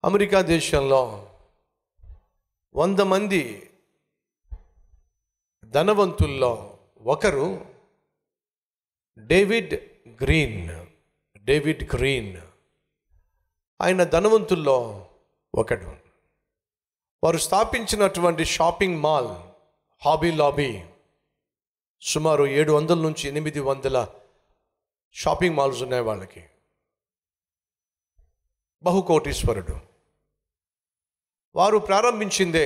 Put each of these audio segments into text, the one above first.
America దేశంలో వంద మంది ధనవంతుల్లో ఒకరు డేవిడ్ గ్రీన్ డేవిడ్ గ్రీన్ ఆయన ధనవంతుల్లో ఒకడు వారు స్థాపించినటువంటి షాపింగ్ మాల్ హాబీ లాబీ సుమారు ఏడు వందల నుంచి ఎనిమిది వందల షాపింగ్ మాల్స్ ఉన్నాయి వాళ్ళకి బహుకోటీశ్వరుడు వారు ప్రారంభించిందే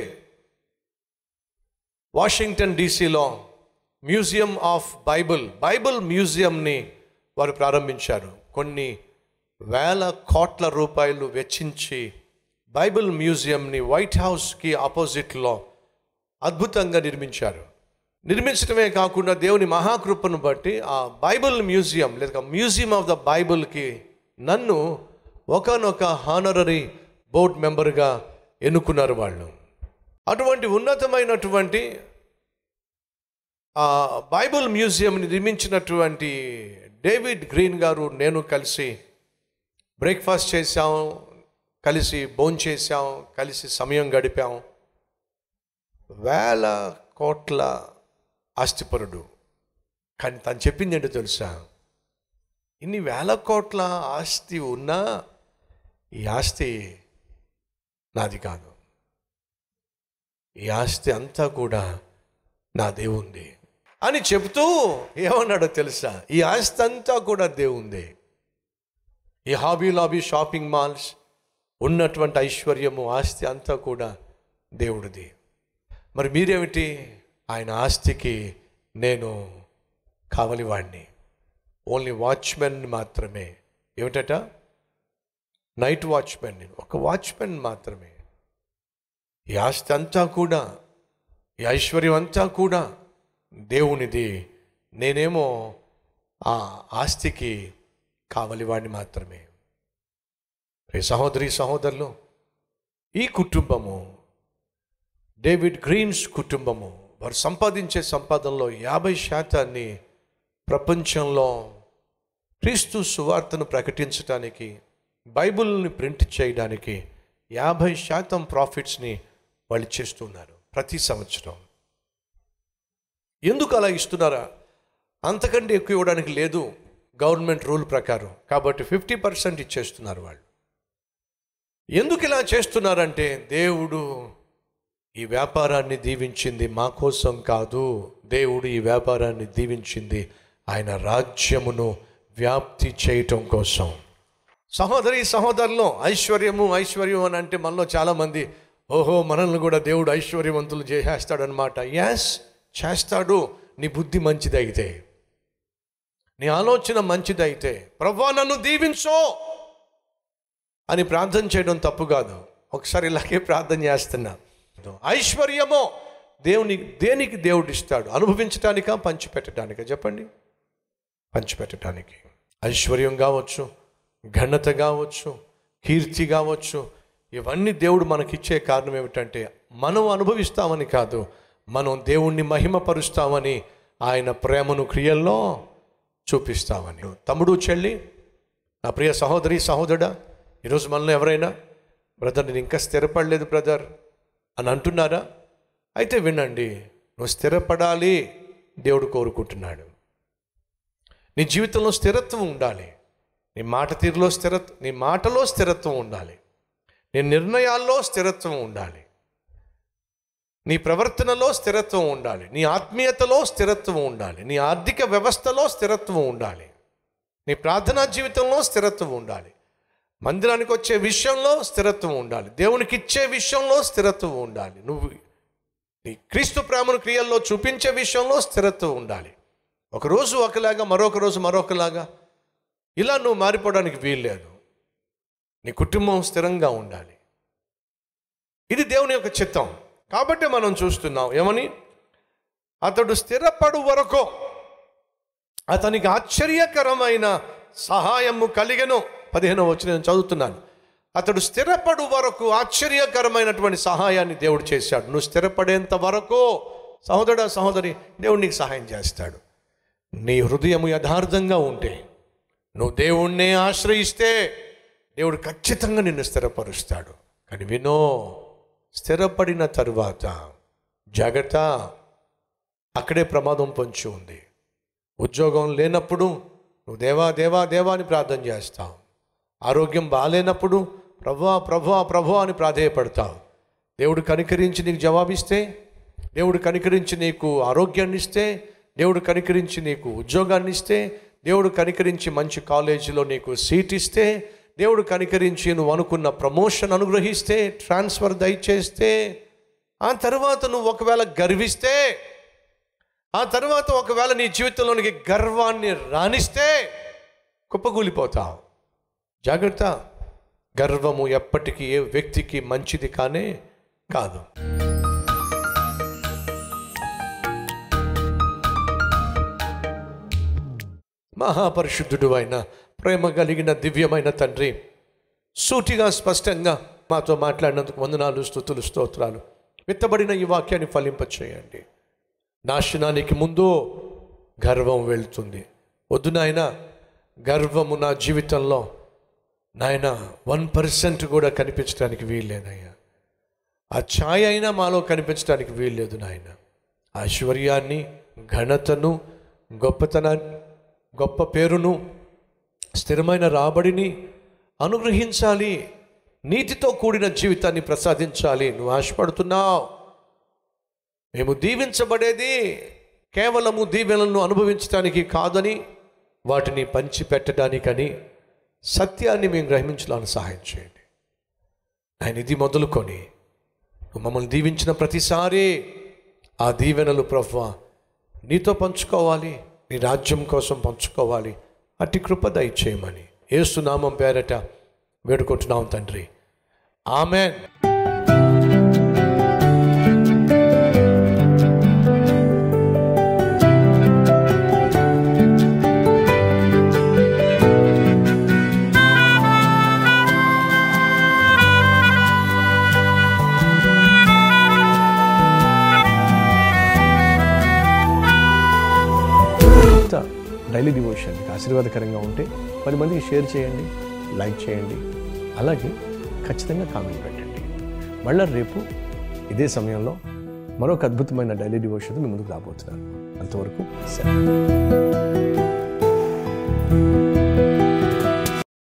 వాషింగ్టన్ డీసీలో మ్యూజియం ఆఫ్ బైబిల్ బైబిల్ మ్యూజియంని వారు ప్రారంభించారు కొన్ని వేల కోట్ల రూపాయలు వెచ్చించి బైబిల్ మ్యూజియంని వైట్ హౌస్కి ఆపోజిట్లో అద్భుతంగా నిర్మించారు నిర్మించడమే కాకుండా దేవుని మహాకృపను బట్టి ఆ బైబిల్ మ్యూజియం లేదా మ్యూజియం ఆఫ్ ద బైబిల్కి నన్ను ఒకనొక హానరరీ బోర్డ్ మెంబర్గా ఎన్నుకున్నారు వాళ్ళు అటువంటి ఉన్నతమైనటువంటి ఆ బైబిల్ మ్యూజియంని నిర్మించినటువంటి డేవిడ్ గ్రీన్ గారు నేను కలిసి బ్రేక్ఫాస్ట్ చేశాం కలిసి భోంచేసాం చేసాం కలిసి సమయం గడిపాం వేల కోట్ల ఆస్తిపరుడు కానీ తను చెప్పింది ఏంటో తెలుసా ఇన్ని వేల కోట్ల ఆస్తి ఉన్నా ఈ ఆస్తి నాది కాదు ఈ ఆస్తి అంతా కూడా నా దేవుంది అని చెబుతూ ఏమన్నాడో తెలుసా ఈ ఆస్తి అంతా కూడా దేవుంది ఈ హాబీ లాబీ షాపింగ్ మాల్స్ ఉన్నటువంటి ఐశ్వర్యము ఆస్తి అంతా కూడా దేవుడిది మరి మీరేమిటి ఆయన ఆస్తికి నేను కావలివాడిని ఓన్లీ వాచ్మెన్ మాత్రమే ఏమిటట నైట్ వాచ్మెన్ నేను ఒక వాచ్మెన్ మాత్రమే ఈ ఆస్తి అంతా కూడా ఈ ఐశ్వర్యం అంతా కూడా దేవునిది నేనేమో ఆ ఆస్తికి కావలివాడిని మాత్రమే రే సహోదరి సహోదరులు ఈ కుటుంబము డేవిడ్ గ్రీన్స్ కుటుంబము వారు సంపాదించే సంపాదనలో యాభై శాతాన్ని ప్రపంచంలో క్రీస్తు సువార్తను ప్రకటించడానికి బైబిల్ని ప్రింట్ చేయడానికి యాభై శాతం ప్రాఫిట్స్ని వాళ్ళు చేస్తున్నారు ప్రతి సంవత్సరం ఎందుకు అలా ఇస్తున్నారా అంతకంటే ఎక్కువ ఇవ్వడానికి లేదు గవర్నమెంట్ రూల్ ప్రకారం కాబట్టి ఫిఫ్టీ పర్సెంట్ ఇచ్చేస్తున్నారు వాళ్ళు ఎందుకు ఇలా చేస్తున్నారంటే దేవుడు ఈ వ్యాపారాన్ని దీవించింది మా కోసం కాదు దేవుడు ఈ వ్యాపారాన్ని దీవించింది ఆయన రాజ్యమును వ్యాప్తి చేయటం కోసం సహోదరి సహోదరులు ఐశ్వర్యము ఐశ్వర్యం అని అంటే మనలో చాలామంది ఓహో మనల్ని కూడా దేవుడు ఐశ్వర్యవంతులు చేసేస్తాడనమాట ఎస్ చేస్తాడు నీ బుద్ధి మంచిదైతే నీ ఆలోచన మంచిదైతే ప్రభా నన్ను దీవించో అని ప్రార్థన చేయడం తప్పు కాదు ఒకసారి ఇలాగే ప్రార్థన చేస్తున్నా ఐశ్వర్యమో దేవుని దేనికి దేవుడు ఇస్తాడు అనుభవించటానికా పంచిపెట్టడానికా చెప్పండి పంచిపెట్టడానికి ఐశ్వర్యం కావచ్చు ఘనత కావచ్చు కీర్తి కావచ్చు ఇవన్నీ దేవుడు మనకిచ్చే కారణం ఏమిటంటే మనం అనుభవిస్తామని కాదు మనం దేవుణ్ణి మహిమపరుస్తామని ఆయన ప్రేమను క్రియల్లో చూపిస్తామని తమ్ముడు చెల్లి నా ప్రియ సహోదరి సహోదరుడా ఈరోజు మనలో ఎవరైనా బ్రదర్ నేను ఇంకా స్థిరపడలేదు బ్రదర్ అని అంటున్నారా అయితే వినండి నువ్వు స్థిరపడాలి దేవుడు కోరుకుంటున్నాడు నీ జీవితంలో స్థిరత్వం ఉండాలి నీ మాట తీరులో స్థిరత్వం నీ మాటలో స్థిరత్వం ఉండాలి నీ నిర్ణయాల్లో స్థిరత్వం ఉండాలి నీ ప్రవర్తనలో స్థిరత్వం ఉండాలి నీ ఆత్మీయతలో స్థిరత్వం ఉండాలి నీ ఆర్థిక వ్యవస్థలో స్థిరత్వం ఉండాలి నీ ప్రార్థనా జీవితంలో స్థిరత్వం ఉండాలి మందిరానికి వచ్చే విషయంలో స్థిరత్వం ఉండాలి దేవునికి ఇచ్చే విషయంలో స్థిరత్వం ఉండాలి నువ్వు నీ క్రీస్తు ప్రేమను క్రియల్లో చూపించే విషయంలో స్థిరత్వం ఉండాలి ఒకరోజు ఒకలాగా మరొక రోజు మరొకలాగా ఇలా నువ్వు మారిపోవడానికి వీల్లేదు నీ కుటుంబం స్థిరంగా ఉండాలి ఇది దేవుని యొక్క చిత్తం కాబట్టి మనం చూస్తున్నాం ఏమని అతడు స్థిరపడు వరకు అతనికి ఆశ్చర్యకరమైన సహాయము కలిగను పదిహేను వచ్చి నేను చదువుతున్నాను అతడు స్థిరపడు వరకు ఆశ్చర్యకరమైనటువంటి సహాయాన్ని దేవుడు చేశాడు నువ్వు స్థిరపడేంత వరకు సహోదరుడా సహోదరి దేవుడు నీకు సహాయం చేస్తాడు నీ హృదయము యథార్థంగా ఉంటే నువ్వు దేవుణ్ణే ఆశ్రయిస్తే దేవుడు ఖచ్చితంగా నిన్ను స్థిరపరుస్తాడు కానీ వినో స్థిరపడిన తరువాత జాగ్రత్త అక్కడే ప్రమాదం పొంచి ఉంది ఉద్యోగం లేనప్పుడు నువ్వు దేవా దేవా దేవా అని ప్రార్థన చేస్తావు ఆరోగ్యం బాగాలేనప్పుడు ప్రభువా ప్రభువా ప్రభువా అని ప్రాధేయపడతావు దేవుడు కనికరించి నీకు జవాబిస్తే దేవుడు కనికరించి నీకు ఆరోగ్యాన్ని ఇస్తే దేవుడు కనికరించి నీకు ఉద్యోగాన్ని ఇస్తే దేవుడు కనికరించి మంచి కాలేజీలో నీకు సీట్ ఇస్తే దేవుడు కనికరించి నువ్వు అనుకున్న ప్రమోషన్ అనుగ్రహిస్తే ట్రాన్స్ఫర్ దయచేస్తే ఆ తర్వాత నువ్వు ఒకవేళ గర్విస్తే ఆ తర్వాత ఒకవేళ నీ జీవితంలోనికి గర్వాన్ని రాణిస్తే కుప్పగూలిపోతావు జాగ్రత్త గర్వము ఎప్పటికీ ఏ వ్యక్తికి మంచిది కానే కాదు మహాపరిశుద్ధుడు అయిన ప్రేమ కలిగిన దివ్యమైన తండ్రి సూటిగా స్పష్టంగా మాతో మాట్లాడినందుకు వందనాలు స్థుతులు స్తోత్రాలు విత్తబడిన ఈ వాక్యాన్ని ఫలింపచేయండి నాశనానికి ముందు గర్వం వెళ్తుంది వద్దు నాయన గర్వము నా జీవితంలో నాయన వన్ పర్సెంట్ కూడా కనిపించడానికి వీల్లేదయ్యా ఆ ఛాయ్ అయినా మాలో కనిపించడానికి వీల్లేదు నాయన ఐశ్వర్యాన్ని ఘనతను గొప్పతనాన్ని గొప్ప పేరును స్థిరమైన రాబడిని అనుగ్రహించాలి నీతితో కూడిన జీవితాన్ని ప్రసాదించాలి నువ్వు ఆశపడుతున్నావు మేము దీవించబడేది కేవలము దీవెనలను అనుభవించడానికి కాదని వాటిని పంచిపెట్టడానికని సత్యాన్ని మేము గ్రహించడానికి సహాయం చేయండి ఆయన ఇది మొదలుకొని నువ్వు మమ్మల్ని దీవించిన ప్రతిసారి ఆ దీవెనలు ప్రభు నీతో పంచుకోవాలి నీ రాజ్యం కోసం పంచుకోవాలి అట్టి కృప దయచేయమని ఏసునామం పేరట వేడుకుంటున్నాం తండ్రి ఆమెన్ ఇంత డైలీ డివోషన్ మీకు ఆశీర్వాదకరంగా ఉంటే పది మందికి షేర్ చేయండి లైక్ చేయండి అలాగే ఖచ్చితంగా కామెంట్ పెట్టండి మళ్ళీ రేపు ఇదే సమయంలో మరొక అద్భుతమైన డైలీ డివోషన్ మీ ముందుకు రాబోతున్నాను అంతవరకు సెలవు